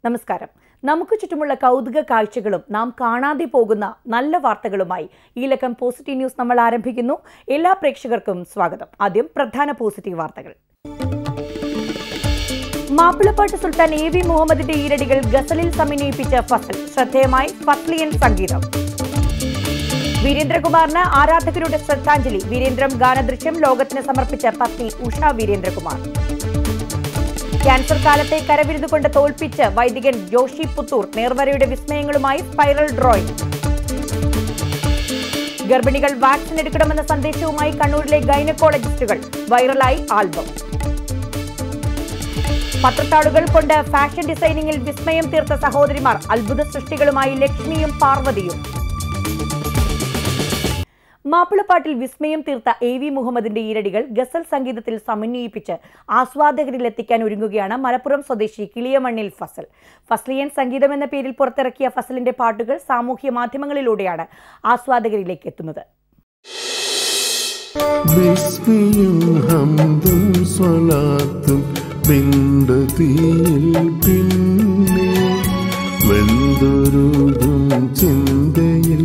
നമസ്കാരം നമുക്ക് ചുറ്റുമുള്ള കൗതുക കാഴ്ചകളും നാം കാണാതെ പോകുന്ന നല്ല വാർത്തകളുമായി ഈ ലക്കം പോസിറ്റീവ് ന്യൂസ് നമ്മൾ ആരംഭിക്കുന്നു എല്ലാ പ്രേക്ഷകർക്കും സ്വാഗതം ആദ്യം പ്രധാന പോസിറ്റീവ് വാർത്തകൾ മാപ്പിളപ്പാട്ട് സുൽത്താൻ എ വി മുഹമ്മദിന്റെ ഈരടികൾ ഗസലിൽ സമന്വയിപ്പിച്ച ഫസൽ ശ്രദ്ധേയമായി ഫസ്ലിയൻ സംഗീതം വീരേന്ദ്രകുമാറിന് ആരാധകരുടെ ശ്രദ്ധാഞ്ജലി വീരേന്ദ്രം ഗാനദൃശ്യം ലോകത്തിന് സമർപ്പിച്ച പത്നി ഉഷ വീരേന്ദ്രകുമാർ ക്യാൻസർ കാലത്തെ കരവിരുതുകൊണ്ട് തോൽപ്പിച്ച് വൈദികൻ ജോഷി പുത്തൂർ നേർവരയുടെ വിസ്മയങ്ങളുമായി സ്പൈറൽ ഡ്രോയിങ് ഗർഭിണികൾ വാക്സിൻ എടുക്കണമെന്ന സന്ദേശവുമായി കണ്ണൂരിലെ ഗൈനക്കോളജിസ്റ്റുകൾ വൈറലായി ആൽബം പത്രത്താളുകൾ കൊണ്ട് ഫാഷൻ ഡിസൈനിങ്ങിൽ വിസ്മയം തീർത്ത സഹോദരിമാർ അത്ഭുത സൃഷ്ടികളുമായി ലക്ഷ്മിയും പാർവതിയും മാപ്പിളപ്പാട്ടിൽ വിസ്മയം തീർത്ത എ വി മുഹമ്മദിന്റെ ഈരടികൾ ഗസൽ സംഗീതത്തിൽ സമന്വയിപ്പിച്ച് ആസ്വാദകരിൽ എത്തിക്കാൻ ഒരുങ്ങുകയാണ് മലപ്പുറം സ്വദേശി കിളിയമണ്ണിൽ ഫസൽ ഫസ്ലിയൻ സംഗീതം എന്ന പേരിൽ പുറത്തിറക്കിയ ഫസലിന്റെ പാട്ടുകൾ സാമൂഹ്യ മാധ്യമങ്ങളിലൂടെയാണ് ആസ്വാദകരിലേക്ക് എത്തുന്നത് വിസ്മയും ഹംദും സ്വലാത്തും വിണ്ട് തീയിൽ പിന്നെ വെന്തുരുകും ചിന്തയിൽ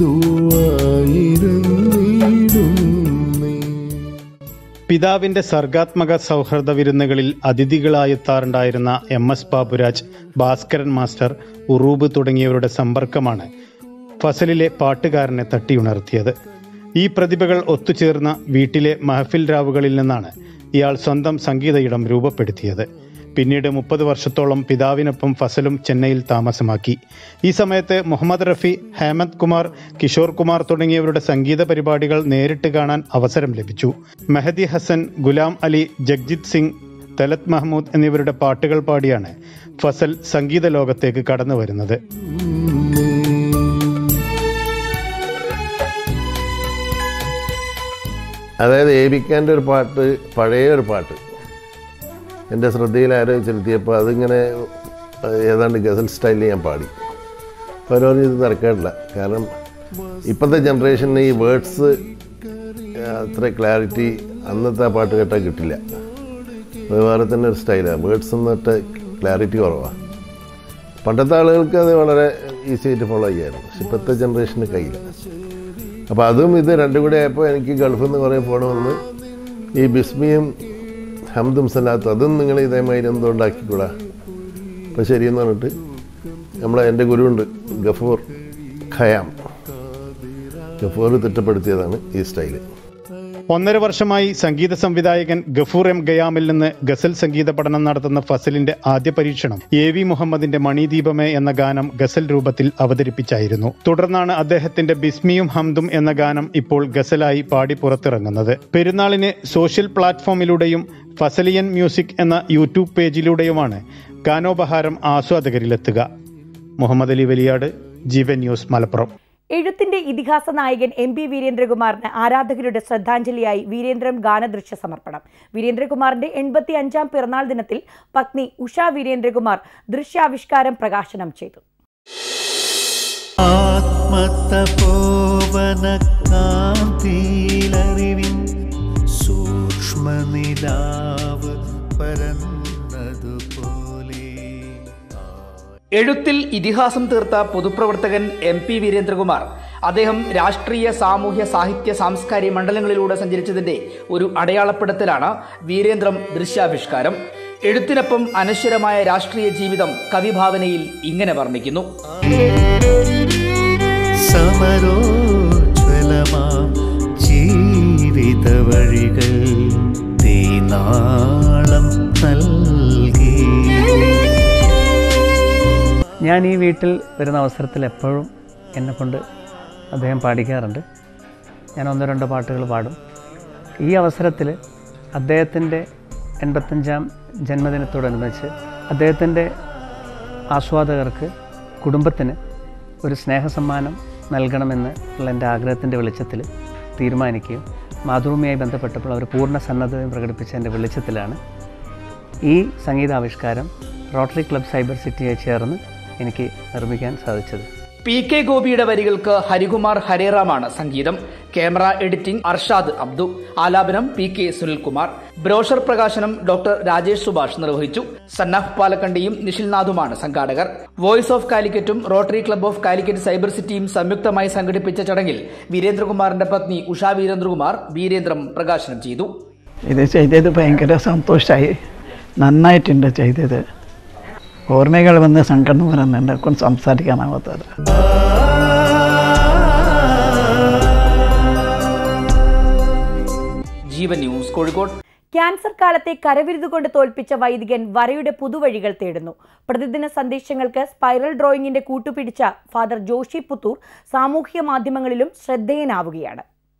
ദുവായിരുന്നിടുന്നേ പിതാവിന്റെ സർഗാത്മക സൗഹൃദ വിരുന്നുകളിൽ അതിഥികളായെത്താറുണ്ടായിരുന്ന M S Baburaj Bhaskaran master Uroob തുടങ്ങിയവരുടെ സമ്പർക്കമാണ് ഫസലിലെ പാട്ടുകാരനെ തട്ടിയുണർത്തിയത് ഈ പ്രതിഭകൾ ഒത്തുചേർന്ന വീട്ടിലെ മഹഫിൽ രാവുകളിൽ നിന്നാണ് ഇയാൾ സ്വന്തം സംഗീത ഇടം രൂപപ്പെടുത്തിയത് പിന്നീട് മുപ്പത് വർഷത്തോളം പിതാവിനൊപ്പം ഫസലും ചെന്നൈയിൽ താമസമാക്കി ഈ സമയത്ത് മുഹമ്മദ് റഫി ഹേമന്ത് കുമാർ കിഷോർ കുമാർ തുടങ്ങിയവരുടെ സംഗീത പരിപാടികൾ നേരിട്ട് കാണാൻ അവസരം ലഭിച്ചു മെഹദി ഹസൻ ഗുലാം അലി ജഗ്ജിത് സിംഗ് തലത് മഹ്മൂദ് എന്നിവരുടെ പാട്ടുകൾ പാടിയാണ് ഫസൽ സംഗീത ലോകത്തേക്ക് കടന്നു വരുന്നത് അതായത് ഏബിക്കാൻ്റെ ഒരു പാട്ട് പഴയ ഒരു പാട്ട് എൻ്റെ ശ്രദ്ധയിൽ ആരോ ചെലുത്തിയപ്പോൾ അതിങ്ങനെ ഏതാണ്ട് ഗസൽ സ്റ്റൈലിൽ ഞാൻ പാടി അപ്പോൾ അവർ പറഞ്ഞു ഇത് തിരക്കേടില്ല കാരണം ഇപ്പോഴത്തെ ജനറേഷന് ഈ വേർഡ്സ് അത്ര ക്ലാരിറ്റി അന്നത്തെ ആ പാട്ട് കേട്ടാൽ കിട്ടില്ല അത് വേറെ തന്നെ ഒരു സ്റ്റൈലാണ് വേർഡ്സ് എന്നിട്ട് ക്ലാരിറ്റി കുറവാണ് പണ്ടത്തെ ആളുകൾക്ക് അത് വളരെ ഈസി ആയിട്ട് ഫോളോ ചെയ്യായിരുന്നു പക്ഷെ ഇപ്പോഴത്തെ ജനറേഷന് കഴിയില്ല അപ്പോൾ അതും ഇത് രണ്ടും കൂടെ ആയപ്പോൾ എനിക്ക് ഗൾഫിൽ നിന്ന് കുറേ ഫോൺ വന്ന് ഈ ബിസ്മിയും ഹംദും സലാത്തും അതും നിങ്ങൾ ഇതേമാതിരി എന്തോ ഉണ്ടാക്കിക്കൂടാ അപ്പോൾ ശരിയെന്ന് പറഞ്ഞിട്ട് നമ്മളെ എൻ്റെ ഗുരുവുണ്ട് ഗഫൂർ ഖയാം ഗഫൂർ തിട്ടപ്പെടുത്തിയതാണ് ഈ സ്റ്റൈല് ഒന്നര വർഷമായി സംഗീത സംവിധായകൻ ഗഫൂർ എം ഗയാമിൽ നിന്ന് ഗസൽ സംഗീത പഠനം നടത്തുന്ന ഫസലിന്റെ ആദ്യ പരീക്ഷണം എ വി മുഹമ്മദിന്റെ മണിദീപമേ എന്ന ഗാനം ഗസൽ രൂപത്തിൽ അവതരിപ്പിച്ചായിരുന്നു തുടർന്നാണ് അദ്ദേഹത്തിന്റെ ബിസ്മിയും ഹംദും എന്ന ഗാനം ഇപ്പോൾ ഗസലായി പാടി പുറത്തിറങ്ങുന്നത് പെരുന്നാളിന് സോഷ്യൽ പ്ലാറ്റ്ഫോമിലൂടെയും ഫസലിയൻ മ്യൂസിക് എന്ന യൂട്യൂബ് പേജിലൂടെയുമാണ് ഗാനോപഹാരം ആസ്വാദകരിലെത്തുക മുഹമ്മദ് അലി വലിയാട് ജീവൻ ന്യൂസ് മലപ്പുറം എഴുത്തിന്റെ ഇതിഹാസ നായകൻ എം പി വീരേന്ദ്രകുമാറിന് ആരാധകരുടെ ശ്രദ്ധാഞ്ജലിയായി വീരേന്ദ്രം ഗാനദൃശ്യ സമർപ്പണം വീരേന്ദ്രകുമാറിന്റെ എൺപത്തി അഞ്ചാം പിറന്നാൾ ദിനത്തിൽ പത്നി ഉഷ വീരേന്ദ്രകുമാർ ദൃശ്യാവിഷ്കാരം പ്രകാശനം ചെയ്തു ആത്മതപോവന കാന്തിയിലറിവിൻ സൂക്ഷ്മനിലാവ് പരന്നതുപോലെ എഴുത്തിൽ ഇതിഹാസം തീർത്ത പൊതുപ്രവർത്തകൻ എം പി വീരേന്ദ്രകുമാർ അദ്ദേഹം രാഷ്ട്രീയ സാമൂഹ്യ സാഹിത്യ സാംസ്കാരിക മണ്ഡലങ്ങളിലൂടെ സഞ്ചരിച്ചതിന്റെ ഒരു അടയാളപ്പെടുത്തലാണ് വീരേന്ദ്രം ദൃശ്യാവിഷ്കാരം എഴുത്തിനൊപ്പം അനശ്വരമായ രാഷ്ട്രീയ ജീവിതം കവിഭാവനയിൽ ഇങ്ങനെ വർണ്ണിക്കുന്നു സമരോജ്വലമാം ജീവിത വഴികൾ തീനാളം നൽകി ഞാൻ ഈ വീട്ടിൽ വരുന്ന അവസരത്തിൽ എപ്പോഴും എന്നെ കൊണ്ട് അദ്ദേഹം പാടിക്കാറുണ്ട് ഞാൻ ഒന്നോ രണ്ടോ പാട്ടുകൾ പാടും ഈ അവസരത്തിൽ അദ്ദേഹത്തിൻ്റെ എൺപത്തഞ്ചാം ജന്മദിനത്തോടനുബന്ധിച്ച് അദ്ദേഹത്തിൻ്റെ ആസ്വാദകർക്ക് കുടുംബത്തിന് ഒരു സ്നേഹസമ്മാനം നൽകണമെന്ന് ഉള്ള എൻ്റെ ആഗ്രഹത്തിൻ്റെ വെളിച്ചത്തിൽ തീരുമാനിക്കുകയും മാതൃഭൂമിയായി ബന്ധപ്പെട്ടപ്പോൾ അവർ പൂർണ്ണ സന്നദ്ധതയും പ്രകടിപ്പിച്ചതിൻ്റെ വെളിച്ചത്തിലാണ് ഈ സംഗീതാവിഷ്കാരം റോട്ടറി ക്ലബ് സൈബർ സിറ്റിയെ ചേർന്ന് എനിക്ക് നിർമ്മിക്കാൻ സാധിച്ചത് പി കെ ഗോപിയുടെ വരികൾക്ക് ഹരികുമാർ ഹരേറാമാണ് സംഗീതം ക്യാമറ എഡിറ്റിംഗ് അർഷാദ് അബ്ദു ആലാപനം പി കെ സുനിൽകുമാർ ബ്രോഷർ പ്രകാശനം ഡോക്ടർ രാജേഷ് സുഭാഷ് നിർവഹിച്ചു സന്നാഫ് പാലക്കണ്ടിയും നിഷിൽനാഥുമാണ് സംഘാടകർ വോയിസ് ഓഫ് കാലിക്കറ്റും Rotary Club of Calicut cyber സിറ്റിയും സംയുക്തമായി സംഘടിപ്പിച്ച ചടങ്ങിൽ വീരേന്ദ്രകുമാറിന്റെ പത്നി ഉഷാ വീരേന്ദ്രകുമാർ വീരേന്ദ്രം പ്രകാശനം ചെയ്തു ഇത് ചെയ്തത് ഭയങ്കര സന്തോഷമായി നന്നായിട്ടുണ്ട് ചെയ്തത് ഓർമ്മകൾ വന്ന് സങ്കടം വരുന്നുണ്ട് കൊണ്ട് സംസാരിക്കാനാവാത്തത് ജീവൻ ന്യൂസ് കോഴിക്കോട് ക്യാൻസർ കാലത്തെ കരവിരുതുകൊണ്ട് തോൽപ്പിച്ച വൈദികൻ വരയുടെ പുതുവഴികൾ തേടുന്നു പ്രതിദിന സന്ദേശങ്ങൾക്ക് സ്പൈറൽ ഡ്രോയിങ്ങിന്റെ കൂട്ടുപിടിച്ച ഫാദർ ജോഷി പുത്തൂർ സാമൂഹ്യ മാധ്യമങ്ങളിലും ശ്രദ്ധേയനാവുകയാണ്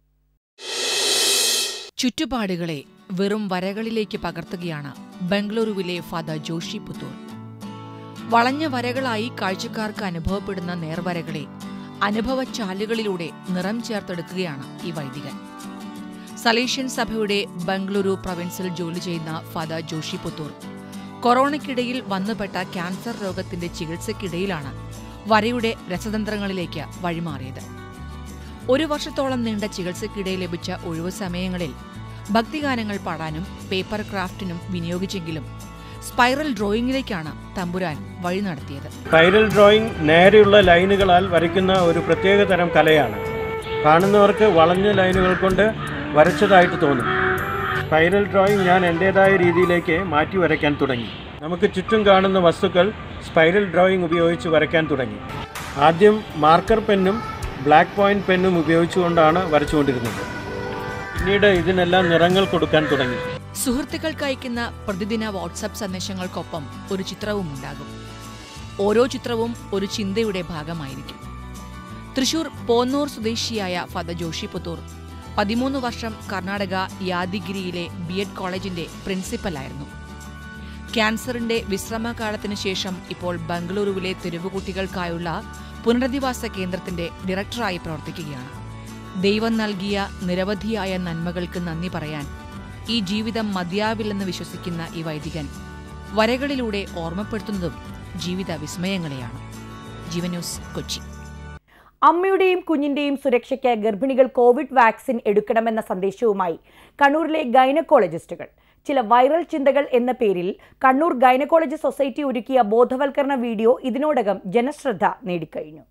ചുറ്റുപാടുകളെ വെറും വരകളിലേക്ക് പകർത്തുകയാണ് ബംഗളൂരുവിലെ ഫാദർ ജോഷി പുത്തൂർ വളഞ്ഞ വരകളായി കാഴ്ചക്കാർക്ക് അനുഭവപ്പെടുന്ന നേർവരകളെ അനുഭവച്ചാലുകളിലൂടെ നിറം ചേർത്തെടുക്കുകയാണ് ഈ വൈദികൻ സലേഷ്യൻ സഭയുടെ ബംഗളൂരു പ്രൊവിൻസിൽ ജോലി ചെയ്യുന്ന ഫാദർ ജോഷി പുത്തൂർ കൊറോണയ്ക്കിടയിൽ വന്നുപെട്ട ക്യാൻസർ രോഗത്തിന്റെ ചികിത്സയ്ക്കിടയിലാണ് വരയുടെ രസതന്ത്രങ്ങളിലേക്ക് വഴിമാറിയത് ഒരു വർഷത്തോളം നീണ്ട ചികിത്സയ്ക്കിടെ ലഭിച്ച ഒഴിവു സമയങ്ങളിൽ ഭക്തിഗാനങ്ങൾ പാടാനും പേപ്പർ ക്രാഫ്റ്റിനും വിനിയോഗിച്ചെങ്കിലും സ്പൈറൽ ഡ്രോയിങ്ങിലേക്കാണ് തമ്പുരാൻ വഴി നടത്തിയത് സ്പൈറൽ ഡ്രോയിങ് നേരെയുള്ള ലൈനുകളാൽ വരയ്ക്കുന്ന ഒരു പ്രത്യേക തരം കലയാണ് കാണുന്നവർക്ക് വളഞ്ഞ ലൈനുകൾ കൊണ്ട് വരച്ചതായിട്ട് തോന്നും സ്പൈറൽ ഡ്രോയിങ് ഞാൻ എൻ്റേതായ രീതിയിലേക്ക് മാറ്റി വരയ്ക്കാൻ തുടങ്ങി നമുക്ക് ചുറ്റും കാണുന്ന വസ്തുക്കൾ സ്പൈറൽ ഡ്രോയിങ് ഉപയോഗിച്ച് വരയ്ക്കാൻ തുടങ്ങി ആദ്യം മാർക്കർ പെന്നും ബ്ലാക്ക് പോയിന്റ് പെന്നും ഉപയോഗിച്ചുകൊണ്ടാണ് വരച്ചുകൊണ്ടിരുന്നത് പിന്നീട് ഇതിനെല്ലാം നിറങ്ങൾ കൊടുക്കാൻ തുടങ്ങി സുഹൃത്തുക്കൾക്ക് അയക്കുന്ന പ്രതിദിന വാട്സപ്പ് സന്ദേശങ്ങൾക്കൊപ്പം ഒരു ചിത്രവും ഉണ്ടാകും ഓരോ ചിത്രവും ഒരു ചിന്തയുടെ ഭാഗമായിരിക്കും തൃശൂർ പോന്നൂർ സ്വദേശിയായ ഫാദർ ജോഷി പുത്തൂർ പതിമൂന്ന് വർഷം കർണാടക യാദിഗിരിയിലെ ബി എഡ് കോളേജിന്റെ പ്രിൻസിപ്പലായിരുന്നു ക്യാൻസറിന്റെ വിശ്രമകാലത്തിന് ശേഷം ഇപ്പോൾ ബംഗളൂരുവിലെ തെരുവുകുട്ടികൾക്കായുള്ള പുനരധിവാസ കേന്ദ്രത്തിന്റെ ഡയറക്ടറായി പ്രവർത്തിക്കുകയാണ് ദൈവം നൽകിയ നിരവധിയായ നന്മകൾക്ക് നന്ദി പറയാൻ ഈ ജീവിതം മതിയാവില്ലെന്ന് വിശ്വസിക്കുന്ന ഈ വൈദികൻ വരകളിലൂടെ ഓർമ്മപ്പെടുത്തുന്നതും ജീവിത വിസ്മയങ്ങളെയാണ് ജീവൻ ന്യൂസ് കൊച്ചി അമ്മയുടെയും കുഞ്ഞിന്റെയും സുരക്ഷയ്ക്ക് ഗർഭിണികൾ കോവിഡ് വാക്സിൻ എടുക്കണമെന്ന സന്ദേശവുമായി കണ്ണൂരിലെ ഗൈനക്കോളജിസ്റ്റുകൾ ചില വൈറൽ ചിന്തകൾ എന്ന പേരിൽ കണ്ണൂർ ഗൈനക്കോളജി സൊസൈറ്റി ഒരുക്കിയ ബോധവൽക്കരണ വീഡിയോ ഇതിനോടകം ജനശ്രദ്ധ നേടിക്കഴിഞ്ഞു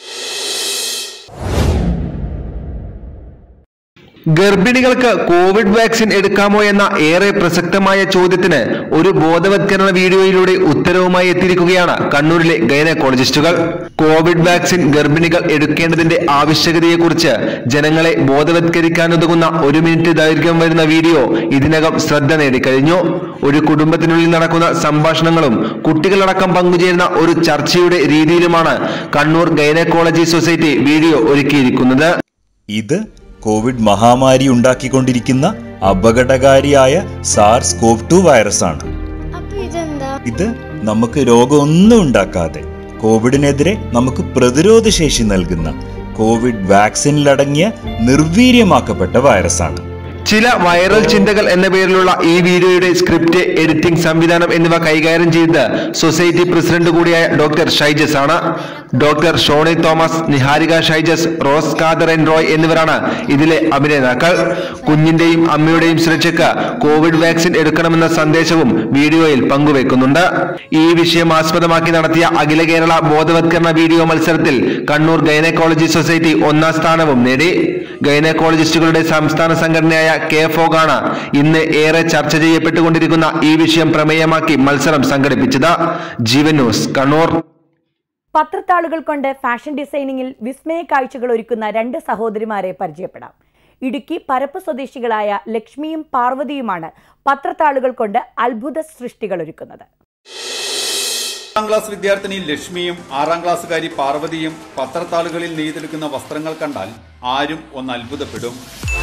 ഗർഭിണികൾക്ക് കോവിഡ് വാക്സിൻ എടുക്കാമോ എന്ന ഏറെ പ്രസക്തമായ ചോദ്യത്തിന് ഒരു ബോധവത്കരണ വീഡിയോയിലൂടെ ഉത്തരവുമായി എത്തിയിരിക്കുകയാണ് കണ്ണൂരിലെ ഗൈനക്കോളജിസ്റ്റുകൾ കോവിഡ് വാക്സിൻ ഗർഭിണികൾ എടുക്കേണ്ടതിന്റെ ആവശ്യകതയെക്കുറിച്ച് ജനങ്ങളെ ബോധവത്കരിക്കാനുതകുന്ന ഒരു മിനിറ്റ് ദൈർഘ്യം വരുന്ന വീഡിയോ ഇതിനകം ശ്രദ്ധ നേടിക്കഴിഞ്ഞു ഒരു കുടുംബത്തിനുള്ളിൽ നടക്കുന്ന സംഭാഷണങ്ങളും കുട്ടികളടക്കം പങ്കുചേരുന്ന ഒരു ചർച്ചയുടെ രീതിയിലുമാണ് കണ്ണൂർ ഗൈനക്കോളജി സൊസൈറ്റി വീഡിയോ ഒരുക്കിയിരിക്കുന്നത് ഇത് കോവിഡ് മഹാമാരി ഉണ്ടാക്കിക്കൊണ്ടിരിക്കുന്ന അപകടകാരിയായ സാർസ് കോവ് ടു വൈറസ് ആണ് ഇത് നമുക്ക് രോഗമൊന്നും ഉണ്ടാക്കാതെ കോവിഡിനെതിരെ നമുക്ക് പ്രതിരോധ ശേഷി നൽകുന്ന കോവിഡ് വാക്സിനിലടങ്ങിയ നിർവീര്യമാക്കപ്പെട്ട വൈറസാണ് ചില വൈറൽ ചിന്തകൾ എന്ന പേരിലുള്ള ഈ വീഡിയോയുടെ സ്ക്രിപ്റ്റ് എഡിറ്റിംഗ് സംവിധാനം എന്നിവ കൈകാര്യം ചെയ്ത് സൊസൈറ്റി പ്രസിഡന്റ് കൂടിയായ ഡോക്ടർ ഷൈജസ് ആണ് ഡോക്ടർ ഷോണി തോമസ് നിഹാരിക ഷൈജസ് റോസ് കാദർ എൻ റോയ് എന്നിവരാണ് ഇതിലെ അഭിനേതാക്കൾ കുഞ്ഞിന്റെയും അമ്മയുടെയും സുരക്ഷയ്ക്ക് കോവിഡ് വാക്സിൻ എടുക്കണമെന്ന സന്ദേശവും വീഡിയോയിൽ പങ്കുവെക്കുന്നുണ്ട് ഈ വിഷയം ആസ്പദമാക്കി നടത്തിയ അഖില കേരള ബോധവത്കരണ വീഡിയോ മത്സരത്തിൽ കണ്ണൂർ ഗൈനക്കോളജി സൊസൈറ്റി ഒന്നാം സ്ഥാനവും നേടി ഗൈനക്കോളജിസ്റ്റുകളുടെ സംസ്ഥാന സംഘടനയായ കെ ഫോഗാണ് ഇന്ന് ഏറെ ചർച്ച ചെയ്യപ്പെട്ടുകൊണ്ടിരിക്കുന്ന ഈ വിഷയം പ്രമേയമാക്കി മത്സരം സംഘടിപ്പിച്ചത് ജീവൻ ന്യൂസ് കണ്ണൂർ പത്രത്താളുകൾ കൊണ്ട് ഫാഷൻ ഡിസൈനിങ്ങിൽ വിസ്മയ കാഴ്ചകൾ ഒരുക്കുന്ന രണ്ട് സഹോദരിമാരെ പരിചയപ്പെടാം ഇടുക്കി പരപ്പ് സ്വദേശികളായ ലക്ഷ്മിയും പാർവതിയുമാണ് പത്രത്താളുകൾ കൊണ്ട് അത്ഭുത സൃഷ്ടികൾ ഒരുക്കുന്നത് ആറാം ക്ലാസ് വിദ്യാർത്ഥിനി ലക്ഷ്മിയും ആറാം ക്ലാസ്സുകാരി പാർവതിയും പത്രത്താളുകളിൽ നെയ്തെടുക്കുന്ന വസ്ത്രങ്ങൾ കണ്ടാൽ ആരും ഒന്ന് അത്ഭുതപ്പെടും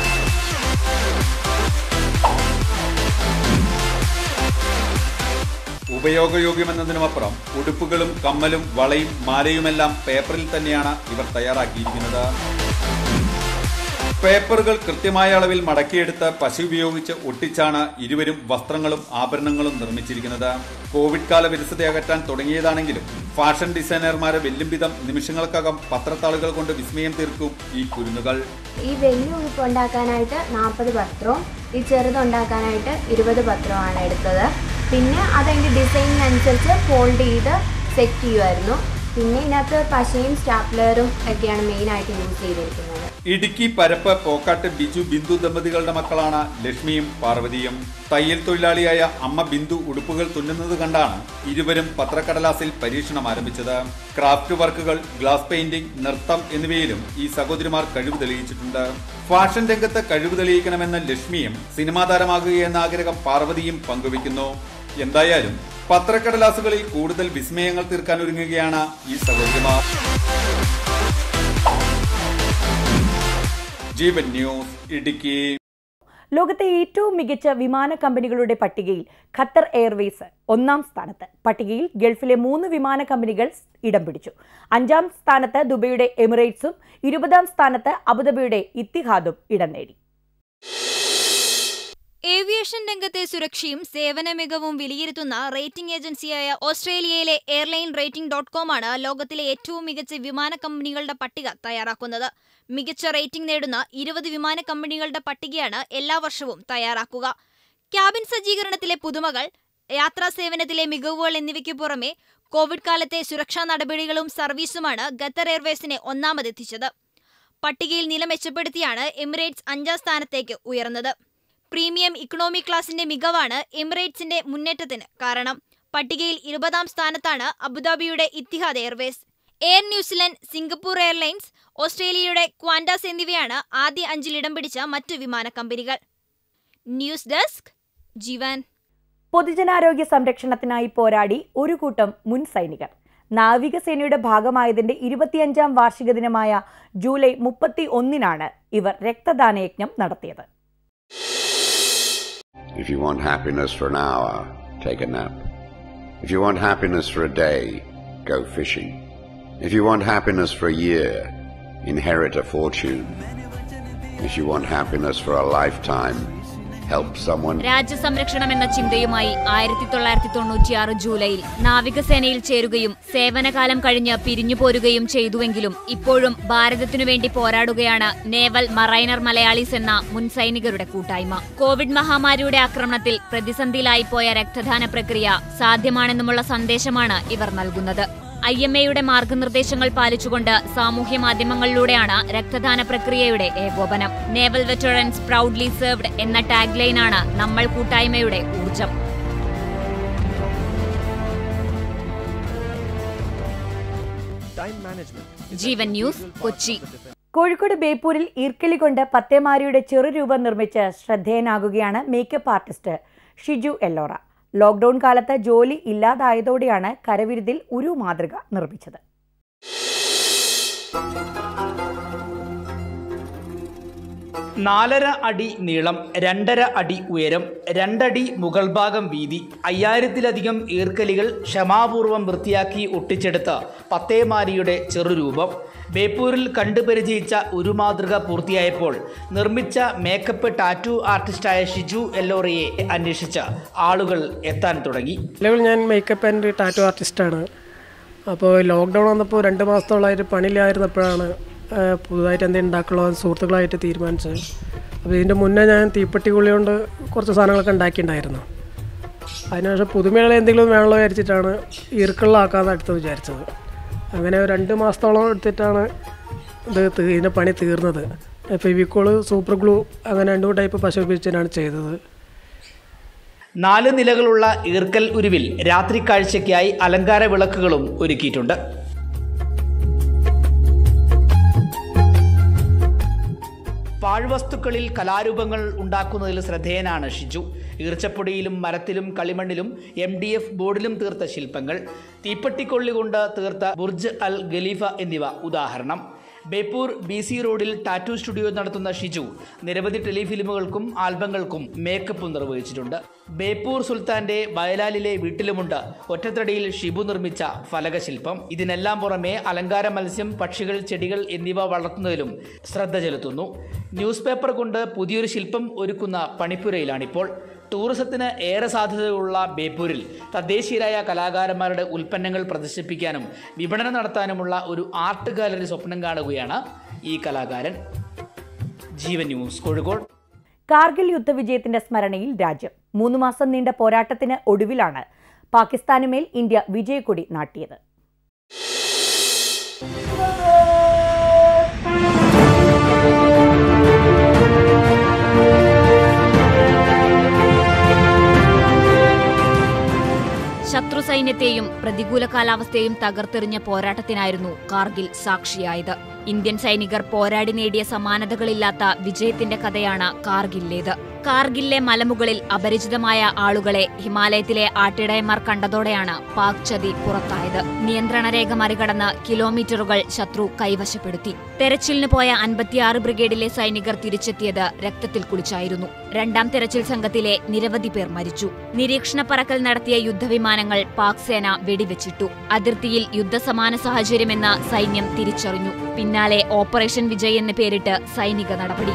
ഉപയോഗയോഗ്യമെന്നതിനുമപ്പുറം ഉടുപ്പുകളും കമ്മലും വളയും മാലയുമെല്ലാം പേപ്പറിൽ തന്നെയാണ് ഇവർ തയ്യാറാക്കിയിരിക്കുന്നത് പേപ്പറുകൾ കൃത്യമായ അളവിൽ മടക്കിയെടുത്ത് പശു ഉപയോഗിച്ച് ഒട്ടിച്ചാണ് ഇരുവരും വസ്ത്രങ്ങളും ആഭരണങ്ങളും നിർമ്മിച്ചിരിക്കുന്നത് കോവിഡ് കാല വിരസത അകറ്റാൻ തുടങ്ങിയതാണെങ്കിലും ഫാഷൻ ഡിസൈനർമാരെ വെല്ലും വിധം നിമിഷങ്ങൾക്കകം പത്രത്താളുകൾ കൊണ്ട് വിസ്മയം തീർക്കും ഈ കുരുന്നുകൾ ഈ വലിയ ഉടുപ്പ് ഉണ്ടാക്കാനായിട്ട് നാൽപ്പത് പത്രവും ഈ ചെറുതുണ്ടാക്കാനായിട്ട് ഇരുപത് പത്രമാണ് എടുത്തത് പിന്നെ അതതിൻ്റെ ഡിസൈനിനനുസരിച്ച് ഫോൾഡ് ചെയ്ത് സെറ്റ് ചെയ്യുമായിരുന്നു പിന്നെ ഇതിനകത്ത് പശയും സ്റ്റാപ്ലറും ഒക്കെയാണ് മെയിനായിട്ട് യൂസ് ചെയ്തിരിക്കുന്നത് ഇടുക്കി പരപ്പ് പോക്കാട്ട് ബിജു ബിന്ദു ദമ്പതികളുടെ മക്കളാണ് ലക്ഷ്മിയും പാർവതിയും തയ്യൽ തൊഴിലാളിയായ അമ്മ ബിന്ദു ഉടുപ്പുകൾ തുന്നുന്നത് കണ്ടാണ് ഇരുവരും പത്രക്കടലാസിൽ പരീക്ഷണം ആരംഭിച്ചത് ക്രാഫ്റ്റ് വർക്കുകൾ ഗ്ലാസ് പെയിന്റിംഗ് നൃത്തം എന്നിവയിലും ഈ സഹോദരിമാർ കഴിവ് തെളിയിച്ചിട്ടുണ്ട് ഫാഷൻ രംഗത്ത് കഴിവ് തെളിയിക്കണമെന്ന ലക്ഷ്മിയും സിനിമാ താരമാകുകയെന്ന ആഗ്രഹം പാർവതിയും പങ്കുവയ്ക്കുന്നു എന്തായാലും പത്രക്കടലാസുകളിൽ കൂടുതൽ വിസ്മയങ്ങൾ തീർക്കാൻ ഒരുങ്ങുകയാണ് ഈ സഹോദരിമാർ ജീവൻ ന്യൂസ് ഇടുക്കി ലോകത്തെ ഏറ്റവും മികച്ച വിമാന കമ്പനികളുടെ പട്ടികയിൽ ഖത്തർ എയർവേസ് ഒന്നാം സ്ഥാനത്ത് പട്ടികയിൽ ഗൾഫിലെ മൂന്ന് വിമാന കമ്പനികൾ ഇടം പിടിച്ചു അഞ്ചാം സ്ഥാനത്ത് ദുബൈയുടെ എമിറേറ്റ്സും ഇരുപതാം സ്ഥാനത്ത് അബുദാബിയുടെ ഇത്തിഹാദും ഇടം നേടി ഏവിയേഷൻ രംഗത്തെ സുരക്ഷയും സേവന മികവും വിലയിരുത്തുന്ന റേറ്റിംഗ് ഏജൻസിയായ ഓസ്ട്രേലിയയിലെ എയർലൈൻ റേറ്റിംഗ് ഡോട്ട് കോമാണ് ലോകത്തിലെ ഏറ്റവും മികച്ച വിമാന കമ്പനികളുടെ പട്ടിക തയ്യാറാക്കുന്നത് മികച്ച റേറ്റിംഗ് നേടുന്ന ഇരുപത് വിമാന കമ്പനികളുടെ പട്ടികയാണ് എല്ലാ വർഷവും തയ്യാറാക്കുക ക്യാബിൻ സജ്ജീകരണത്തിലെ പുതുമകൾ യാത്രാ സേവനത്തിലെ മികവുകൾ എന്നിവയ്ക്കു പുറമെ കോവിഡ് കാലത്തെ സുരക്ഷാ നടപടികളും സർവീസുമാണ് ഖത്തർ എയർവേസിനെ ഒന്നാമതെത്തിച്ചത് പട്ടികയിൽ നില മെച്ചപ്പെടുത്തിയാണ് എമിറേറ്റ്സ് അഞ്ചാം സ്ഥാനത്തേക്ക് ഉയർന്നത് പ്രീമിയം ഇക്കണോമി ക്ലാസിന്റെ മികവാണ് എമിറേറ്റ്സിന്റെ മുന്നേറ്റത്തിന് കാരണം പട്ടികയിൽ ഇരുപതാം സ്ഥാനത്താണ് അബുദാബിയുടെ Etihad airways air New Zealand Singapore airlines ഓസ്ട്രേലിയയുടെ ക്വാൻഡാസ് എന്നിവയാണ് ആദ്യ അഞ്ചിൽ ഇടം പിടിച്ച മറ്റു വിമാന കമ്പനികൾ ന്യൂസ് ഡെസ്ക് ജീവൻ പൊതുജനാരോഗ്യ സംരക്ഷണത്തിനായി പോരാടി ഒരു കൂട്ടം മുൻ സൈനികർ നാവികസേനയുടെ ഭാഗമായതിന്റെ ഇരുപത്തിയഞ്ചാം വാർഷിക ദിനമായ ജൂലൈ മുപ്പത്തി ഒന്നിനാണ് ഇവർ രക്തദാനയജ്ഞം നടത്തിയത് If you want happiness for an hour, take a nap. If you want happiness for a day, go fishing. If you want happiness for a year, inherit a fortune. If you want happiness for a lifetime, help someone. രാജ്യസംരക്ഷണം എന്ന ചിന്തയുമായി ആയിരത്തി തൊള്ളായിരത്തി തൊണ്ണൂറ്റിയാറ് ജൂലൈയിൽ നാവികസേനയിൽ ചേരുകയും സേവനകാലം കഴിഞ്ഞ് പിരിഞ്ഞു പോരുകയും ചെയ്തുവെങ്കിലും ഇപ്പോഴും ഭാരതത്തിനു വേണ്ടി പോരാടുകയാണ് നേവൽ മറൈനർ മലയാളീസ് എന്ന മുൻ സൈനികരുടെ കൂട്ടായ്മ കോവിഡ് മഹാമാരിയുടെ ആക്രമണത്തിൽ പ്രതിസന്ധിയിലായി പോയ രക്തദാന പ്രക്രിയ സാധ്യമാണെന്നുമുള്ള സന്ദേശമാണ് ഇവർ നൽകുന്നത് ഐ എം എയുടെ മാർഗനിർദ്ദേശങ്ങൾ പാലിച്ചുകൊണ്ട് സാമൂഹ്യ മാധ്യമങ്ങളിലൂടെയാണ് രക്തദാന പ്രക്രിയയുടെ ഏകോപനം നേവൽ വെറ്ററൻസ് പ്രൗഡ്ലി സെർവ്ഡ് എന്ന ടാഗ് ലൈനാണ് നമ്മൾ കൂട്ടായ്മയുടെ ഊർജം ജീവൻ ന്യൂസ് കൊച്ചി കോഴിക്കോട് ബേപ്പൂരിൽ ഈർക്കലി കൊണ്ട് പത്തേമാരിയുടെ ചെറുരൂപം നിർമ്മിച്ച് ശ്രദ്ധേയനാകുകയാണ് makeup artist Shiju Ellora lockdown കാലത്ത് ജോലി ഇല്ലാതായതോടെയാണ് കരവിരുതിൽ ഒരു മാതൃക നിർമ്മിച്ചത് നാലര അടി നീളം രണ്ടര അടി ഉയരം രണ്ടടി മുകൾ ഭാഗം വീതി അയ്യായിരത്തിലധികം ഈർക്കലികൾ ക്ഷമാപൂർവം വൃത്തിയാക്കി ഒട്ടിച്ചെടുത്ത പത്തേമാരിയുടെ ചെറുരൂപം ബേപ്പൂരിൽ കണ്ടുപരിചയിച്ച ഒരു മാതൃക പൂർത്തിയായപ്പോൾ നിർമ്മിച്ച മേക്കപ്പ് ടാറ്റു ആർട്ടിസ്റ്റായ ഷിജു എല്ലോറയെ അന്വേഷിച്ച ആളുകൾ എത്താൻ തുടങ്ങി നിലവിൽ ഞാൻ മേക്കപ്പ് ആൻഡ് ടാറ്റു ആർട്ടിസ്റ്റാണ് അപ്പോൾ ലോക്ക്ഡൗൺ വന്നപ്പോൾ രണ്ട് മാസത്തോളമായിട്ട് പണിയിലായിരുന്നപ്പോഴാണ് ആ, പുതുതായിട്ട് എന്തെങ്കിലും ഉണ്ടാക്കുള്ളൂ എന്ന് സുഹൃത്തുക്കളായിട്ട് തീരുമാനിച്ചത് അപ്പോൾ ഇതിൻ്റെ മുന്നേ ഞാൻ തീപ്പെട്ടി കുളി കൊണ്ട് കുറച്ച് സാധനങ്ങളൊക്കെ ഉണ്ടാക്കിയിട്ടുണ്ടായിരുന്നു അതിനുശേഷം പുതുമയുള്ള എന്തെങ്കിലും വേണമല്ലോ വിചാരിച്ചിട്ടാണ് ഈർക്കുള്ളാക്കാന്ന് അടുത്ത് വിചാരിച്ചത് അങ്ങനെ ഒരു രണ്ട് മാസത്തോളം എടുത്തിട്ടാണ് ഇത് തീ- ഇതിൻ്റെ പണി തീർന്നത് ഫെവിക്കോള് സൂപ്പർ ഗ്ലൂ അങ്ങനെ രണ്ടു ടൈപ്പ് പശു ഉപയോഗിച്ചിട്ടാണ് ചെയ്തത് നാല് നിലകളുള്ള ഈർക്കൽ ഉരുവിൽ രാത്രി കാഴ്ചയ്ക്കായി അലങ്കാര വിളക്കുകളും ഒരുക്കിയിട്ടുണ്ട് പാഴ്വസ്തുക്കളിൽ കലാരൂപങ്ങൾ ഉണ്ടാക്കുന്നതിൽ ശ്രദ്ധേയനാണ് ഷിജു ഈർച്ചപ്പൊടിയിലും മരത്തിലും കളിമണ്ണിലും എം ഡി എഫ് ബോർഡിലും തീർത്ത ശില്പങ്ങൾ തീപ്പെട്ടിക്കൊള്ളി കൊണ്ട് തീർത്ത ബുർജ് അൽ ഖലീഫ എന്നിവ ഉദാഹരണം ബേപ്പൂർ ബി സി റോഡിൽ ടാറ്റു സ്റ്റുഡിയോ നടത്തുന്ന ഷിജു നിരവധി ടെലിഫിലിമുകൾക്കും ആൽബങ്ങൾക്കും മേക്കപ്പും നിർവഹിച്ചിട്ടുണ്ട് ബേപ്പൂർ സുൽത്താന്റെ വയലാലിലെ വീട്ടിലുമുണ്ട് ഒറ്റത്തടിയിൽ ഷിബു നിർമ്മിച്ച ഫലകശില്പം ഇതിനെല്ലാം പുറമെ അലങ്കാര മത്സ്യം പക്ഷികൾ ചെടികൾ എന്നിവ വളർത്തുന്നതിലും ശ്രദ്ധ ചെലുത്തുന്നു ന്യൂസ് പേപ്പർ കൊണ്ട് പുതിയൊരു ശില്പം ഒരുക്കുന്ന പണിപ്പുരയിലാണിപ്പോൾ ടൂറിസത്തിന് ഏറെ സാധ്യതയുള്ള ബേപ്പൂരിൽ തദ്ദേശീയരായ കലാകാരന്മാരുടെ ഉൽപ്പന്നങ്ങൾ പ്രദർശിപ്പിക്കാനും വിപണനം നടത്താനുമുള്ള ഒരു ആർട്ട് ഗാലറി സ്വപ്നം കാണുകയാണ് ഈ കലാകാരൻ ജീവൻ ന്യൂസ് കോഴിക്കോട് കാർഗിൽ യുദ്ധവിജയത്തിന്റെ സ്മരണയിൽ രാജ്യം മൂന്ന് മാസം നീണ്ട പോരാട്ടത്തിന് ഒടുവിലാണ് പാകിസ്ഥാനുമേൽ ഇന്ത്യ വിജയക്കൊടി നാട്ടിയത് ശത്രു സൈന്യത്തെയും പ്രതികൂല കാലാവസ്ഥയെയും തകർത്തെറിഞ്ഞ പോരാട്ടത്തിനായിരുന്നു കാർഗിൽ സാക്ഷിയായത് ഇന്ത്യൻ സൈനികർ പോരാടി നേടിയ സമാനതകളില്ലാത്ത വിജയത്തിന്റെ കഥയാണ് കാർഗില്ലേത് കാർഗിലിലെ മലമുകളിൽ അപരിചിതമായ ആളുകളെ ഹിമാലയത്തിലെ ആട്ടിടയന്മാർ കണ്ടതോടെയാണ് പാക് ചതി പുറത്തായത് നിയന്ത്രണ രേഖ മറികടന്ന് കിലോമീറ്ററുകൾ ശത്രു കൈവശപ്പെടുത്തി തെരച്ചിലിന് പോയ അൻപത്തിയാറ് ബ്രിഗേഡിലെ സൈനികർ തിരിച്ചെത്തിയത് രക്തത്തിൽ കുളിച്ചായിരുന്നു രണ്ടാം തെരച്ചിൽ സംഘത്തിലെ നിരവധി പേർ മരിച്ചു നിരീക്ഷണ പറക്കൽ നടത്തിയ യുദ്ധവിമാനങ്ങൾ പാക് സേന വെടിവെച്ചിട്ടു അതിർത്തിയിൽ യുദ്ധസമാന സാഹചര്യമെന്ന് സൈന്യം തിരിച്ചറിഞ്ഞു പിന്നാലെ ഓപ്പറേഷൻ വിജയ് എന്ന് പേരിട്ട് സൈനിക നടപടി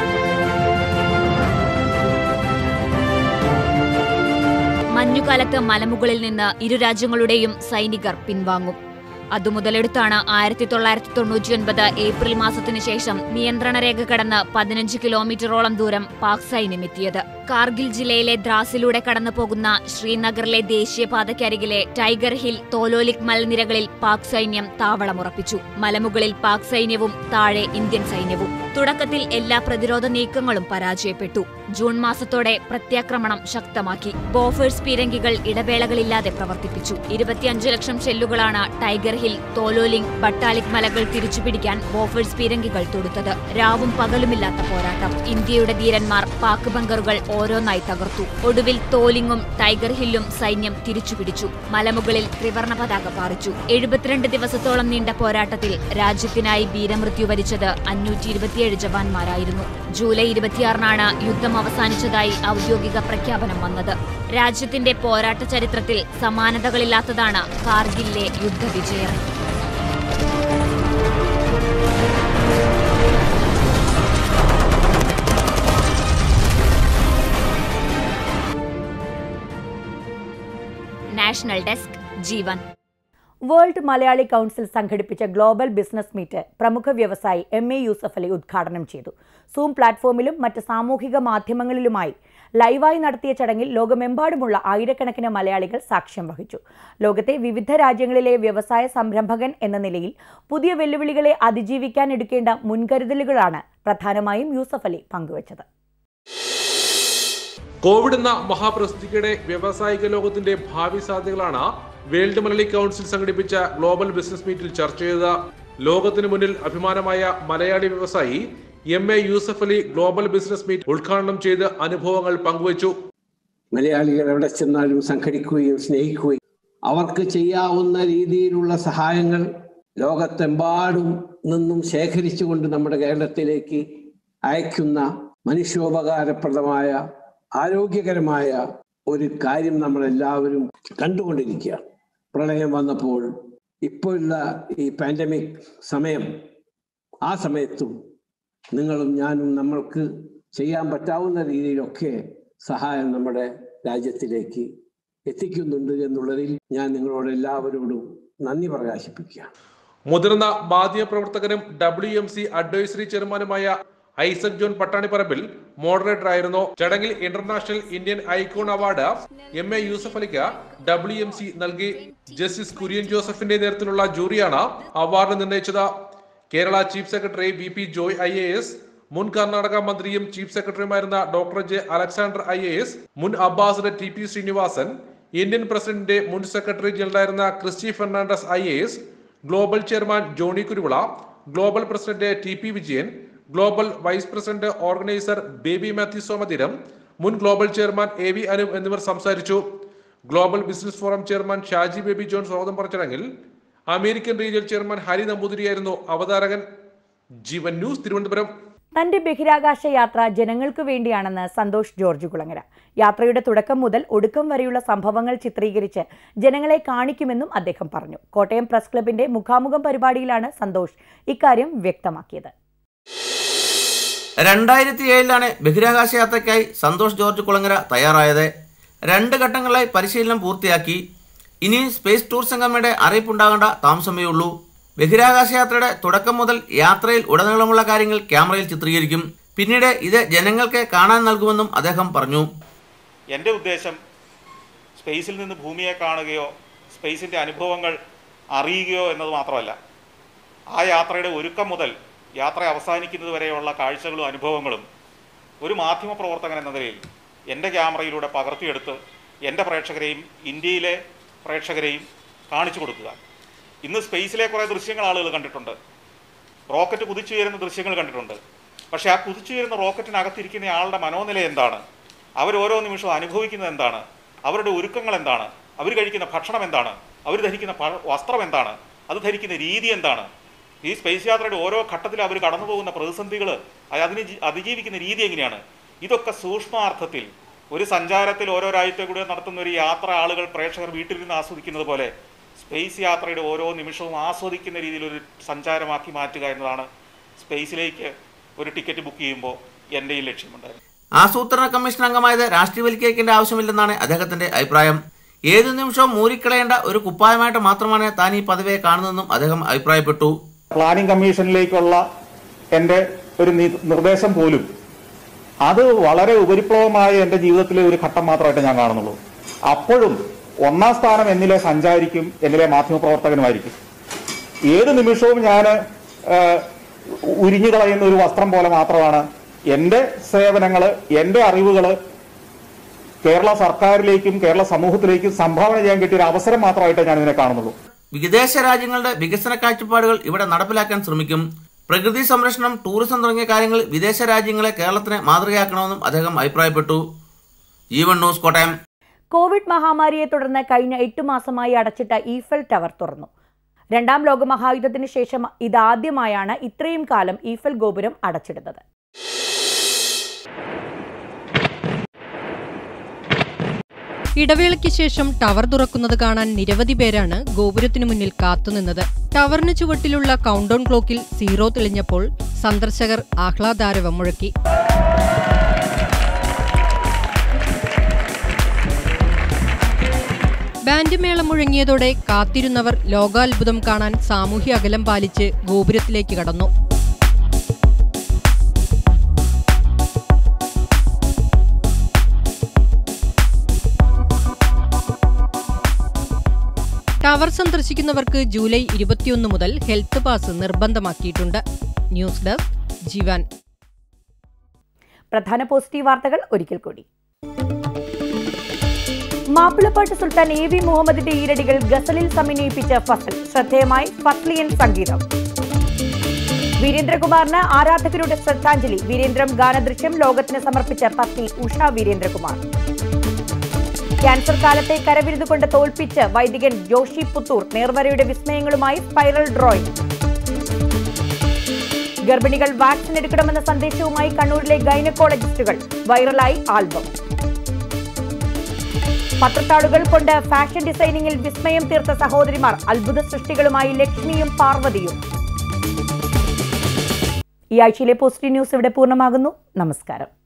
മഞ്ഞുകാലത്ത് മലമുകളിൽ നിന്ന് ഇരു രാജ്യങ്ങളുടെയും സൈനികർ പിൻവാങ്ങും അതുമുതലെടുത്താണ് ആയിരത്തി തൊള്ളായിരത്തി തൊണ്ണൂറ്റിയൊൻപത് ഏപ്രിൽ മാസത്തിനു ശേഷം നിയന്ത്രണ രേഖ കടന്ന് പതിനഞ്ച് കിലോമീറ്ററോളം ദൂരം പാക് സൈന്യം എത്തിയത് കാർഗിൽ ജില്ലയിലെ ദ്രാസിലൂടെ കടന്നു പോകുന്ന ശ്രീനഗറിലെ ദേശീയപാതയ്ക്കരികിലെ ടൈഗർ ഹിൽ തോലോലിക് മലനിരകളിൽ പാക് സൈന്യം താവളമുറപ്പിച്ചു മലമുകളിൽ പാക് സൈന്യവും താഴെ ഇന്ത്യൻ സൈന്യവും തുടക്കത്തിൽ എല്ലാ പ്രതിരോധ നീക്കങ്ങളും പരാജയപ്പെട്ടു ജൂൺ മാസത്തോടെ പ്രത്യാക്രമണം ശക്തമാക്കി ബോഫേഴ്സ് പീരങ്കികൾ ഇടവേളകളില്ലാതെ പ്രവർത്തിപ്പിച്ചു ഇരുപത്തിയഞ്ചു ലക്ഷം ഷെല്ലുകളാണ് ടൈഗർ ഹിൽ തോലോലിംഗ് ബട്ടാലിക് മലകൾ തിരിച്ചുപിടിക്കാൻ ബോഫേഴ്സ് പീരങ്കികൾ തൊടുത്തത് രാവും പകലുമില്ലാത്ത പോരാട്ടം ഇന്ത്യയുടെ ധീരന്മാർ പാക് ബങ്കറുകൾ ഓരോന്നായി തകർത്തു ഒടുവിൽ തോലിങ്ങും ടൈഗർ ഹില്ലും സൈന്യം തിരിച്ചുപിടിച്ചു മലമുകളിൽ ത്രിവർണ പതാക പാറിച്ചു എഴുപത്തിരണ്ട് ദിവസത്തോളം നീണ്ട പോരാട്ടത്തിൽ രാജ്യത്തിനായി വീരമൃത്യു വരിച്ചത് അഞ്ഞൂറ്റി ഇരുപത്തിയേഴ് ജവാന്മാരായിരുന്നു ജൂലൈ ഇരുപത്തിയാറിനാണ് യുദ്ധം അവസാനിച്ചതായി ഔദ്യോഗിക പ്രഖ്യാപനം വന്നത് രാജ്യത്തിന്റെ പോരാട്ട ചരിത്രത്തിൽ സമാനതകളില്ലാത്തതാണ് കാർഗിലിലെ യുദ്ധവിജയം national desk Jeevan world Malayali council സംഘടിപ്പിച്ച ഗ്ലോബൽ ബിസിനസ് മീറ്റ് പ്രമുഖ വ്യവസായി എം എ യൂസഫ് അലി ഉദ്ഘാടനം ചെയ്തു സൂം പ്ലാറ്റ്ഫോമിലും മറ്റ് സാമൂഹിക മാധ്യമങ്ങളിലുമായി ലൈവായി നടത്തിയ ചടങ്ങിൽ ലോകമെമ്പാടുമുള്ള ആയിരക്കണക്കിന് മലയാളികൾ സാക്ഷ്യം വഹിച്ചു ലോകത്തെ വിവിധ രാജ്യങ്ങളിലെ വ്യവസായ സംരംഭകൻ എന്ന നിലയിൽ പുതിയ വെല്ലുവിളികളെ അതിജീവിക്കാൻ എടുക്കേണ്ട മുൻകരുതലുകളാണ് പ്രധാനമായും യൂസഫ് അലി പങ്കുവച്ചത് കോവിഡ് എന്ന മഹാപ്രസിദ്ധിയുടെ വ്യാവസായിക ലോകത്തിന്റെ ഭാവി സാധ്യതകളാണ് വേൾഡ് മലയാളി കൗൺസിൽ സംഘടിപ്പിച്ച ഗ്ലോബൽ ബിസിനസ് മീറ്റിൽ ചർച്ച ചെയ്തത് ലോകത്തിനു മുന്നിൽ അഭിമാനമായ മലയാളി വ്യവസായി M A Yusuff Ali global business meet ഉദ്ഘാടനം ചെയ്ത് അനുഭവങ്ങൾ പങ്കുവച്ചു മലയാളികൾ എവിടെ ചെന്നാലും സംഘടിക്കുകയും സ്നേഹിക്കുകയും അവർക്ക് ചെയ്യാവുന്ന രീതിയിലുള്ള സഹായങ്ങൾ ലോകത്തെമ്പാടും നിന്നും ശേഖരിച്ചുകൊണ്ട് നമ്മുടെ കേരളത്തിലേക്ക് അയക്കുന്ന മനുഷ്യോപകാരപ്രദമായ ആരോഗ്യകരമായ ഒരു കാര്യം നമ്മൾ എല്ലാവരും കണ്ടുകൊണ്ടിരിക്കുകയാണ് പ്രളയം വന്നപ്പോൾ ഇപ്പോഴുള്ള ഈ പാൻഡമിക് സമയം ആ സമയത്തും നിങ്ങളും ഞാനും നമ്മൾക്ക് ചെയ്യാൻ പറ്റാവുന്ന രീതിയിലൊക്കെ സഹായം നമ്മുടെ രാജ്യത്തിലേക്ക് എത്തിക്കുന്നുണ്ട് എന്നുള്ളതിൽ ഞാൻ നിങ്ങളോട് എല്ലാവരോടും നന്ദി പ്രകാശിപ്പിക്കുകയാണ് മുതിർന്ന മാധ്യമപ്രവർത്തകനും ഡബ്ല്യു എം സി അഡ്വൈസറി ചെയർമാനുമായ ഐസക് ജോൺ പട്ടാണിപ്പറമ്പിൽ മോഡറേറ്റർ ആയിരുന്നു ചടങ്ങിൽ international Indian icon award M A Yusuff അലിക്ക് ഡബ്ല്യു എം സി നൽകി ജസ്റ്റിസ് കുര്യൻ ജോസഫിന്റെ നേതൃത്വത്തിലുള്ള ജൂറിയാണ് അവാർഡ് നിർണയിച്ചത് Kerala chief secretary V P Joy I A S മുൻ കർണാടക മന്ത്രിയും ചീഫ് സെക്രട്ടറിയുമായിരുന്ന doctor J Alexander I A S മുൻ ambassador T P Srinivasan Indian president മുൻ സെക്രട്ടറി ജനറലായിരുന്ന Christy Fernandez I A S global chairman Johnny Kuruvilla global president T P Vijayan global vice president organiser Baby Mathew Somatheeram മുൻ global chairman A V Anu എന്നിവർ സംസാരിച്ചു global business forum chairman Shaji Baby John സ്വാഗതം പറഞ്ഞ ചടങ്ങിൽ American regional chairman Hari നമ്പൂതിരിയായിരുന്നു അവതാരകൻ ജീവൻ ന്യൂസ് തിരുവനന്തപുരം തന്റെ ബഹിരാകാശ യാത്ര ജനങ്ങൾക്ക് വേണ്ടിയാണെന്ന് സന്തോഷ് ജോർജ് കുളങ്ങര യാത്രയുടെ തുടക്കം മുതൽ ഒടുക്കം വരെയുള്ള സംഭവങ്ങൾ ചിത്രീകരിച്ച് ജനങ്ങളെ കാണിക്കുമെന്നും അദ്ദേഹം പറഞ്ഞു കോട്ടയം പ്രസ് ക്ലബിന്റെ മുഖാമുഖം പരിപാടിയിലാണ് സന്തോഷ് ഇക്കാര്യം വ്യക്തമാക്കിയത് രണ്ടായിരത്തി ഏഴിലാണ് ബഹിരാകാശ യാത്രയ്ക്കായി സന്തോഷ് ജോർജ് കുളങ്ങര തയ്യാറായത് രണ്ട് ഘട്ടങ്ങളായി പരിശീലനം പൂർത്തിയാക്കി ഇനി സ്പേസ് ടൂറിസം കമ്പനിയുടെ അറിയിപ്പുണ്ടാകേണ്ട താമസമേ ഉള്ളൂ ബഹിരാകാശ യാത്രയുടെ തുടക്കം മുതൽ യാത്രയിൽ ഉടനീളമുള്ള കാര്യങ്ങൾ ക്യാമറയിൽ ചിത്രീകരിക്കും പിന്നീട് ഇത് ജനങ്ങൾക്ക് കാണാൻ നൽകുമെന്നും അദ്ദേഹം പറഞ്ഞു എൻ്റെ ഉദ്ദേശം സ്പേസിൽ നിന്ന് ഭൂമിയെ കാണുകയോ സ്പേസിൻ്റെ അനുഭവങ്ങൾ അറിയുകയോ എന്നത് മാത്രമല്ല ആ യാത്രയുടെ ഒരുക്കം മുതൽ യാത്ര അവസാനിക്കുന്നത് വരെയുള്ള കാഴ്ചകളും അനുഭവങ്ങളും ഒരു മാധ്യമ പ്രവർത്തകൻ എന്ന നിലയിൽ എൻ്റെ ക്യാമറയിലൂടെ പകർത്തിയെടുത്ത് എൻ്റെ പ്രേക്ഷകരെയും ഇന്ത്യയിലെ പ്രേക്ഷകരെയും കാണിച്ചു കൊടുക്കുക ഇന്ന് സ്പേസിലെ കുറേ ദൃശ്യങ്ങൾ ആളുകൾ കണ്ടിട്ടുണ്ട് റോക്കറ്റ് കുതിച്ചുയരുന്ന ദൃശ്യങ്ങൾ കണ്ടിട്ടുണ്ട് പക്ഷേ ആ കുതിച്ചുയരുന്ന റോക്കറ്റിനകത്തിരിക്കുന്ന ആളുടെ മനോനില എന്താണ് അവർ ഓരോ നിമിഷവും അനുഭവിക്കുന്നത് എന്താണ് അവരുടെ ഒരുക്കങ്ങൾ എന്താണ് അവർ കഴിക്കുന്ന ഭക്ഷണം എന്താണ് അവർ ധരിക്കുന്ന പ- വസ്ത്രം എന്താണ് അത് ധരിക്കുന്ന രീതി എന്താണ് ഈ സ്പേസ് യാത്രയുടെ ഓരോ ഘട്ടത്തിലും അവർ കടന്നു പോകുന്ന പ്രതിസന്ധികൾ അതിനെ ജി- അതിജീവിക്കുന്ന രീതി എങ്ങനെയാണ് ഇതൊക്കെ സൂക്ഷ്മാർത്ഥത്തിൽ ഒരു സഞ്ചാരത്തിൽ ഓരോ രാജ്യത്തെ കൂടെ നടത്തുന്ന ഒരു യാത്ര ആളുകൾ പ്രേക്ഷകർ വീട്ടിലിരുന്ന് ആസ്വദിക്കുന്നത് പോലെ സ്പേസ് യാത്രയുടെ ഓരോ നിമിഷവും ആസ്വദിക്കുന്ന രീതിയിൽ ഒരു സഞ്ചാരമാക്കി മാറ്റുക എന്നതാണ് സ്പേസിലേക്ക് ഒരു ടിക്കറ്റ് ബുക്ക് ചെയ്യുമ്പോൾ എൻ്റെ ഈ ലക്ഷ്യമുണ്ടായിരുന്നു ആസൂത്രണ കമ്മീഷൻ അംഗമായത് രാഷ്ട്രീയവൽക്കരിക്കേണ്ട ആവശ്യമില്ലെന്നാണ് അദ്ദേഹത്തിന്റെ അഭിപ്രായം ഏതു നിമിഷവും മൂരിക്കളയേണ്ട ഒരു കുപ്പായമായിട്ട് മാത്രമാണ് താൻ ഈ പദവിയെ കാണുന്നതെന്നും അദ്ദേഹം അഭിപ്രായപ്പെട്ടു പ്ലാനിംഗ് കമ്മീഷനിലേക്കുള്ള എൻ്റെ ഒരു നി- നിർദ്ദേശം പോലും അത് വളരെ ഉപരിപ്ലവമായ എൻ്റെ ജീവിതത്തിലെ ഒരു ഘട്ടം മാത്രമായിട്ട് ഞാൻ കാണുന്നുള്ളൂ അപ്പോഴും ഒന്നാം സ്ഥാനം എന്നിലെ സഞ്ചാരിക്കും എന്നിലെ മാധ്യമപ്രവർത്തകനുമായിരിക്കും ഏത് നിമിഷവും ഞാൻ ഉരിഞ്ഞു കളയുന്ന ഒരു വസ്ത്രം പോലെ മാത്രമാണ് എൻ്റെ സേവനങ്ങൾ എൻ്റെ അറിവുകൾ കേരള സർക്കാരിലേക്കും കേരള സമൂഹത്തിലേക്കും സംഭാവന ചെയ്യാൻ കിട്ടിയ ഒരു അവസരം മാത്രമായിട്ട് ഞാൻ ഇതിനെ കാണുന്നുള്ളൂ വിദേശ രാജ്യങ്ങളുടെ വികസന കാഴ്ചപ്പാടുകൾ ഇവിടെ നടപ്പിലാക്കാൻ ശ്രമിക്കും പ്രകൃതി സംരക്ഷണം ടൂറിസം തുടങ്ങിയ കാര്യങ്ങൾ വിദേശ രാജ്യങ്ങളെ കേരളത്തിന് മാതൃകയാക്കണമെന്നും അദ്ദേഹം അഭിപ്രായപ്പെട്ടു ജീവൻ ന്യൂസ് കോട്ടയം കോവിഡ് മഹാമാരിയെ തുടർന്ന് കഴിഞ്ഞ എട്ട് മാസമായി അടച്ചിട്ട ഈഫൽ ടവർ തുറന്നു രണ്ടാം ലോക മഹായുദ്ധത്തിന് ശേഷം ഇതാദ്യമായാണ് ഇത്രയും കാലം ഈഫൽ ഗോപുരം അടച്ചിടുന്നത് ഇടവേളയ്ക്ക് ശേഷം ടവർ തുറക്കുന്നത് കാണാൻ നിരവധി പേരാണ് ഗോപുരത്തിനു മുന്നിൽ കാത്തുനിന്നത് ടവറിന് ചുവട്ടിലുള്ള കൗണ്ട് ഡൗൺ ക്ലോക്കിൽ സീറോ തെളിഞ്ഞപ്പോൾ സന്ദർശകർ ആഹ്ലാദാരവം മുഴക്കി ബാൻഡ് മേളം മുഴങ്ങിയതോടെ കാത്തിരുന്നവർ ലോകാത്ഭുതം കാണാൻ സാമൂഹ്യ അകലം പാലിച്ച് ഗോപുരത്തിലേക്ക് കടന്നു ടവർ സന്ദർശിക്കുന്നവർക്ക് ജൂലൈ ഇരുപത്തിയൊന്ന് മുതൽ ഹെൽത്ത് പാസ് നിർബന്ധമാക്കിയിട്ടുണ്ട് ന്യൂസ് ഡെസ്ക് ജീവൻ പ്രധാന പോസിറ്റീവ് വാർത്തകൾ ഒരിക്കൽ കൂടി മാപ്പിളപ്പാട്ട് സുൽത്താൻ എ വി മുഹമ്മദിന്റെ ഈരടികൾ ഗസലിൽ സമന്വയിപ്പിച്ച ഫസൽ ശ്രദ്ധേയമായി ഫസ്ലിയൻ സംഗീതം വീരേന്ദ്രകുമാറിന് ആരാധകരുടെ ശ്രദ്ധാഞ്ജലി വീരേന്ദ്രം ഗാനദൃശ്യം ലോകത്തിന് സമർപ്പിച്ച പത്നി ഉഷ വീരേന്ദ്രകുമാർ ക്യാൻസർ കാലത്തെ കരവിരുതുകൊണ്ട് തോൽപ്പിച്ച് വൈദികൻ ജോഷി പുത്തൂർ നേർവരയുടെ വിസ്മയങ്ങളുമായി സ്പൈറൽ ഡ്രോയിങ് ഗർഭിണികൾ വാക്സിൻ എടുക്കണമെന്ന സന്ദേശവുമായി കണ്ണൂരിലെ ഗൈനക്കോളജിസ്റ്റുകൾ വൈറലായി ആൽബം പത്രത്താളുകൾ കൊണ്ട് ഫാഷൻ ഡിസൈനിങ്ങിൽ വിസ്മയം തീർത്ത സഹോദരിമാർ അത്ഭുത സൃഷ്ടികളുമായി ലക്ഷ്മിയും പാർവതിയും ഈ ആഴ്ചയിലെ പോസിറ്റീവ് ന്യൂസ് ഇവിടെ പൂർണ്ണമാകുന്നു നമസ്കാരം